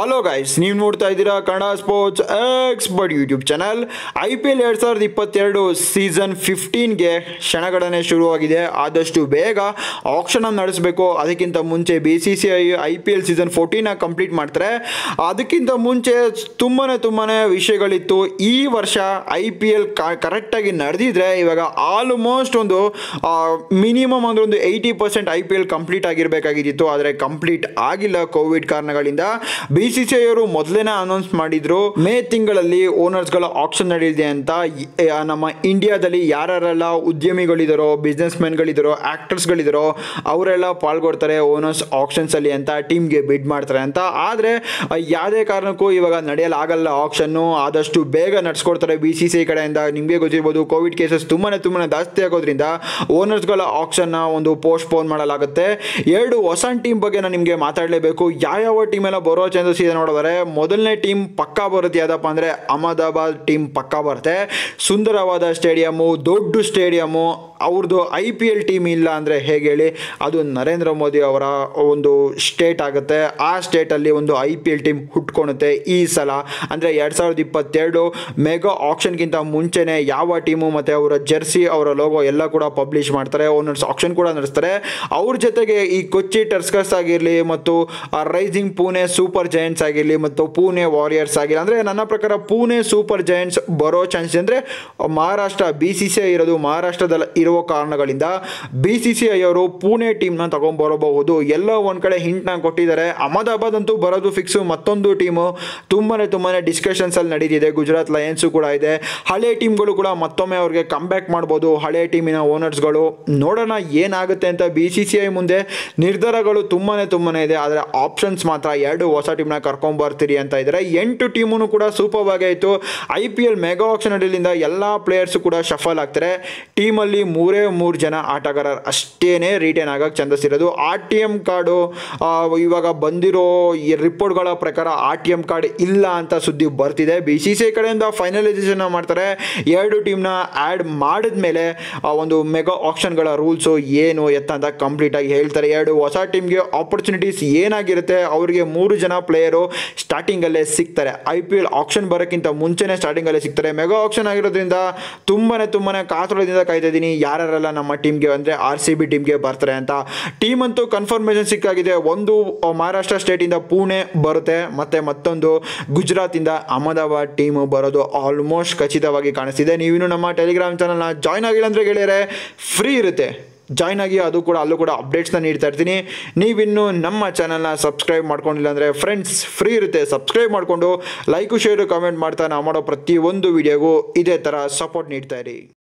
hello guys ನೀವು ನೋಡ್ತಾ ಇದ್ದೀರಾ Kannada sports expert YouTube channel I P L ಎರಡು ಸಾವಿರದ ಇಪ್ಪತ್ತೆರಡು ಸೀಸನ್ ಫಿಫ್ಟೀನ್ಗೆ ಕ್ಷಣಗಣನೆ ಶುರುವಾಗಿದೆ ಆದಷ್ಟು ಬೇಗ ಆಕ್ಷನ್ ನಡೆಸಬೇಕು ಅದಕ್ಕಿಂತ ಮುಂಚೆ B C C I I P L season fourteen complete ಮಾಡ್ತಾರೆ ಅದಕ್ಕಿಂತ ಮುಂಚೆ ತುಂಬಾ ತುಂಬಾ ವಿಷಯಗಳಿತ್ತು ಈ ವರ್ಷ ಐ ಪಿ ಎಲ್ ಕರೆಕ್ಟಾಗಿ ನಡೆದಿದ್ರೆ ಇವಾಗ ಆಲ್ಮೋಸ್ಟ್ ಒಂದು ಮಿನಿಮಮ್ ಅಂದ್ರೆ ಒಂದು eighty percent I P L complete ಆಗಿರಬೇಕಾಗಿತ್ತು ಆದರೆ ಕಂಪ್ಲೀಟ್ ಆಗಿಲ್ಲ ಕೋವಿಡ್ ಕಾರಣಗಳಿಂದ ಬಿ ಸಿ ಸಿ ಅವರು ಮೊದಲೇನೆ ಅನೌನ್ಸ್ ಮಾಡಿದ್ರು ಮೇ ತಿಂಗಳಲ್ಲಿ ಓನರ್ಸ್ಗಳ ಆಕ್ಷನ್ ನಡೆದಿದೆ ಅಂತ ಈ- ಆ, ನಮ್ಮ ಇಂಡಿಯಾದಲ್ಲಿ ಯಾರ್ಯಾರೆಲ್ಲ ಉದ್ಯಮಿಗಳಿದಾರೋ ಬಿಸ್ನೆಸ್ ಮ್ಯಾನ್ಗಳಿದಾರೋ ಆ್ಯಕ್ಟರ್ಸ್ಗಳಿದಾರೋ ಅವರೆಲ್ಲ ಪಾಲ್ಗೊಳ್ತಾರೆ ಓನರ್ಸ್ ಆಕ್ಷನ್ಸ್ ಅಲ್ಲಿ ಅಂತ ಟೀಮ್ಗೆ ಬಿಡ್ ಮಾಡ್ತಾರೆ ಅಂತ ಆದರೆ ಯಾವುದೇ ಕಾರಣಕ್ಕೂ ಇವಾಗ ನಡೆಯಲಾಗಲ್ಲ ಆಕ್ಷನ್ನು ಆದಷ್ಟು ಬೇಗ ನಡ್ಸ್ಕೊಡ್ತಾರೆ ಬಿ ಸಿ ಸಿ ಐ ಕಡೆಯಿಂದ ನಿಮಗೆ ಗೊತ್ತಿರ್ಬೋದು ಕೋವಿಡ್ ಕೇಸಸ್ ತುಂಬಾ ತುಂಬಾ ಜಾಸ್ತಿ ಆಗೋದ್ರಿಂದ ಓನರ್ಸ್ಗಳ ಆಕ್ಷನ್ನ ಒಂದು ಪೋಸ್ಟ್ಪೋನ್ ಮಾಡಲಾಗುತ್ತೆ ಎರಡು ಹೊಸ ಟೀಮ್ ಬಗ್ಗೆ ನಾನು ನಿಮಗೆ ಮಾತಾಡಲೇಬೇಕು ಯಾವ್ಯಾವ ಟೀಮ್ ಎಲ್ಲ ಬರೋ ಚಾನ್ಸಸ್ ಇದೆ ನೋಡಿದ್ರೆ ಮೊದಲನೇ ಟೀಮ್ ಪಕ್ಕಾ ಬರುತ್ತೆ ಯಾವುದಪ್ಪ ಅಂದರೆ ಅಹಮದಾಬಾದ್ ಟೀಮ್ ಪಕ್ಕಾ ಬರುತ್ತೆ ಸುಂದರವಾದ ಸ್ಟೇಡಿಯಮ್ಮು ದೊಡ್ಡ ಸ್ಟೇಡಿಯಮ್ಮು ಅವ್ರದ್ದು ಐ ಪಿ ಎಲ್ ಟೀಮ್ ಇಲ್ಲ ಅಂದರೆ ಹೇಗೆ ಹೇಳಿ ಅದು ನರೇಂದ್ರ ಮೋದಿ ಅವರ ಒಂದು ಸ್ಟೇಟ್ ಆಗುತ್ತೆ ಆ ಸ್ಟೇಟಲ್ಲಿ ಒಂದು ಐ ಪಿ ಎಲ್ ಟೀಮ್ ಹುಟ್ಕೊಳುತ್ತೆ ಈ ಸಲ ಅಂದರೆ ಎರಡು ಸಾವಿರದ ಇಪ್ಪತ್ತೆರಡು ಮೆಗಾ ಆಕ್ಷನ್ಗಿಂತ ಮುಂಚೆನೇ ಯಾವ ಟೀಮು ಮತ್ತು ಅವರ ಜೆರ್ಸಿ ಅವರ ಲೋಗೋ ಎಲ್ಲ ಕೂಡ ಪಬ್ಲಿಷ್ ಮಾಡ್ತಾರೆ ಓನರ್ಸ್ ಆಕ್ಷನ್ ಕೂಡ ನಡೆಸ್ತಾರೆ ಅವ್ರ ಜೊತೆಗೆ ಈ ಕೊಚ್ಚಿ ಟರ್ಸ್ಕರ್ಸ್ ಆಗಿರಲಿ ಮತ್ತು ರೈಸಿಂಗ್ ಪುಣೆ ಸೂಪರ್ ಜೈಂಟ್ಸ್ ಆಗಿರಲಿ ಮತ್ತು ಪುಣೆ ವಾರಿಯರ್ಸ್ ಆಗಿರಲಿ ಅಂದರೆ ನನ್ನ ಪ್ರಕಾರ ಪುಣೆ ಸೂಪರ್ ಜೈಂಟ್ಸ್ ಬರೋ ಚಾನ್ಸ್ ಅಂದರೆ Maharashtra B C C I ಇರೋದು ಮಹಾರಾಷ್ಟ್ರದಲ್ಲಿ ಇರುವ ಕಾರಣಗಳಿಂದ ಬಿ ಸಿ ಸಿ ಐ ಅವರು ಪುಣೆ ಟೀಮ್ನ ತಗೊಂಡ್ಬರಬಹುದು ಎಲ್ಲ ಒಂದು ಕಡೆ ಹಿಂಟ್ನ ಕೊಟ್ಟಿದ್ದಾರೆ ಅಹಮದಾಬಾದ್ ಅಂತೂ ಬರೋದು ಫಿಕ್ಸು ಮತ್ತೊಂದು ಟೀಮು ತುಂಬಾ ತುಂಬಾ ಡಿಸ್ಕಷನ್ಸ್ ಅಲ್ಲಿ ನಡೀತಿದೆ ಗುಜರಾತ್ ಲಯನ್ಸು ಕೂಡ ಇದೆ ಹಳೆ ಟೀಮ್ಗಳು ಕೂಡ ಮತ್ತೊಮ್ಮೆ ಅವ್ರಿಗೆ ಕಮ್ಬ್ಯಾಕ್ ಮಾಡ್ಬೋದು ಹಳೆ ಟೀಮಿನ ಓನರ್ಸ್ಗಳು ನೋಡೋಣ ಏನಾಗುತ್ತೆ ಅಂತ ಬಿ ಸಿ ಸಿ ಐ ಮುಂದೆ ನಿರ್ಧಾರಗಳು ತುಂಬಾ ತುಂಬಾ ಇದೆ ಆದರೆ ಆಪ್ಷನ್ಸ್ ಮಾತ್ರ ಎರಡು ಹೊಸ ಟೀಮ್ನ ಕರ್ಕೊಂಬರ್ತೀರಿ ಅಂತ ಇದ್ದಾರೆ ಎಂಟು ಟೀಮು ಕೂಡ ಸೂಪರ್ ಆಗಾಯಿತು I P L mega auction ಅಡಿಲಿಂದ ಎಲ್ಲ ಪ್ಲೇಯರ್ಸು ಕೂಡ ಶಫಲ್ ಆಗ್ತಾರೆ ಟೀಮಲ್ಲಿ ಮೂರೇ ಮೂರು ಜನ ಆಟಗಾರರು ಅಷ್ಟೇನೆ ರಿಟರ್ನ್ ಆಗಕ್ಕೆ ಚಾನ್ಸಸ್ ಇರೋದು ಆರ್ ಟಿ ಎಮ್ ಕಾರ್ಡು ಇವಾಗ ಬಂದಿರೋ ಈ ರಿಪೋರ್ಟ್ಗಳ ಪ್ರಕಾರ ಆರ್ ಟಿ ಎಮ್ ಕಾರ್ಡ್ ಇಲ್ಲ ಅಂತ ಸುದ್ದಿ ಬರ್ತಿದೆ ಬಿ ಸಿ ಸಿ ಐ ಕಡೆಯಿಂದ ಫೈನಲೈಸೇಷನ್ ಮಾಡ್ತಾರೆ ಎರಡು ಟೀಮ್ನ ಆ್ಯಡ್ ಮಾಡಿದ್ಮೇಲೆ ಆ ಒಂದು ಮೆಗಾ ಆಪ್ಷನ್ಗಳ ರೂಲ್ಸು ಏನು ಎತ್ತ ಅಂತ ಕಂಪ್ಲೀಟಾಗಿ ಹೇಳ್ತಾರೆ ಎರಡು ಹೊಸ ಟೀಮ್ಗೆ ಆಪರ್ಚುನಿಟೀಸ್ ಏನಾಗಿರುತ್ತೆ ಅವರಿಗೆ ಮೂರು ಜನ ಪ್ಲೇಯರು ಸ್ಟಾರ್ಟಿಂಗಲ್ಲೇ ಸಿಗ್ತಾರೆ ಐ ಪಿ ಎಲ್ ಆಪ್ಷನ್ ಬರೋಕ್ಕಿಂತ ಮುಂಚೆನೇ ಸ್ಟಾರ್ಟಿಂಗಲ್ಲೇ ಸಿಗ್ತಾರೆ ಮೆಗಾ ಆಪ್ಷನ್ ಆಗಿರೋದ್ರಿಂದ ತುಂಬಾ ತುಂಬಾ ಕಾತುರದಿಂದ ಕಾಯ್ತಾ ಇದ್ದೀನಿ ಯಾರ್ಯಾರೆಲ್ಲ ನಮ್ಮ ಟೀಮ್ಗೆ ಅಂದರೆ ಆರ್ ಸಿ ಬಿ ಟೀಮ್ಗೆ ಬರ್ತಾರೆ ಅಂತ ಟೀಮ್ ಅಂತೂ ಕನ್ಫರ್ಮೇಷನ್ ಸಿಕ್ಕಾಗಿದೆ ಒಂದು ಆ, ಮಹಾರಾಷ್ಟ್ರ ಸ್ಟೇಟಿಂದ ಪುಣೆ ಬರುತ್ತೆ ಮತ್ತು ಮತ್ತೊಂದು ಗುಜರಾತಿಂದ ಅಹಮದಾಬಾದ್ ಟೀಮು ಬರೋದು ಆಲ್ಮೋಸ್ಟ್ ಖಚಿತವಾಗಿ ಕಾಣಿಸ್ತಿದೆ ನೀವಿನ್ನು ನಮ್ಮ ಟೆಲಿಗ್ರಾಮ್ ಚಾನಲ್ನ ಜಾಯ್ನ್ ಆಗಿಲ್ಲ ಅಂದರೆ ಗೆಳೆಯರೆ ಫ್ರೀ ಇರುತ್ತೆ ಜಾಯ್ನ್ ಆಗಿ ಅದು ಕೂಡ ಅಲ್ಲೂ ಕೂಡ ಅಪ್ಡೇಟ್ಸ್ನ ನೀಡ್ತಾ ಇರ್ತೀನಿ ನೀವಿನ್ನು ನಮ್ಮ ಚಾನಲ್ನ ಸಬ್ಸ್ಕ್ರೈಬ್ ಮಾಡ್ಕೊಂಡಿಲ್ಲ ಅಂದರೆ ಫ್ರೆಂಡ್ಸ್ ಫ್ರೀ ಇರುತ್ತೆ ಸಬ್ಸ್ಕ್ರೈಬ್ ಮಾಡಿಕೊಂಡು ಲೈಕು ಶೇರು ಕಮೆಂಟ್ ಮಾಡ್ತಾ ನಾವು ಮಾಡೋ ಪ್ರತಿಯೊಂದು ವಿಡಿಯೋಗೂ ಇದೇ ಥರ ಸಪೋರ್ಟ್ ನೀಡ್ತಾ ಇರಿ